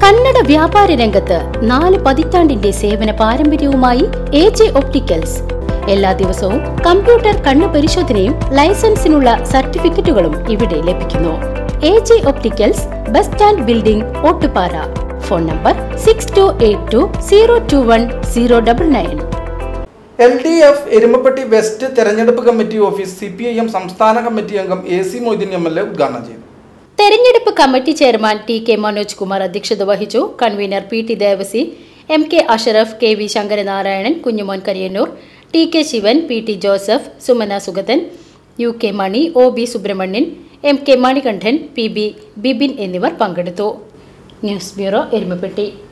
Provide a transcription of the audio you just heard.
കന്നഡ വ്യാപാര രംഗത്ത് നാല് പതിറ്റാണ്ടിന്റെ സേവന പാരമ്പര്യവുമായി എ ജെ ഒപ്റ്റിക്കൽസ് എല്ലാ ദിവസവും കമ്പ്യൂട്ടർ കണ്ണു പരിശോധനയും ലൈസൻസിനുള്ള സർട്ടിഫിക്കറ്റുകളും ഇവിടെ ലഭിക്കുന്നു A J opticals bus stand building Ottupara phone number six two eight two zero two one zero double nine L D F Erumappetty west തെരഞ്ഞെടുപ്പ് committee office C P I M സംസ്ഥാന committee അംഗം A C Moideen M L A ഉദ്ഘാടനം ചെയ്തു തെരഞ്ഞെടുപ്പ് committee chairman T K Manoj Kumar അധ്യക്ഷത വഹിച്ചു convener P T Devasi M K Ashraf K V Sankaranarayanan Kunjumon Kariyannur T K Shivan P T Joseph Sumana Sugathan U K Mani O B Subramanian M K Manikandan P B Bibin എന്നിവർ പങ്കെടുത്തു news bureau Erumapetty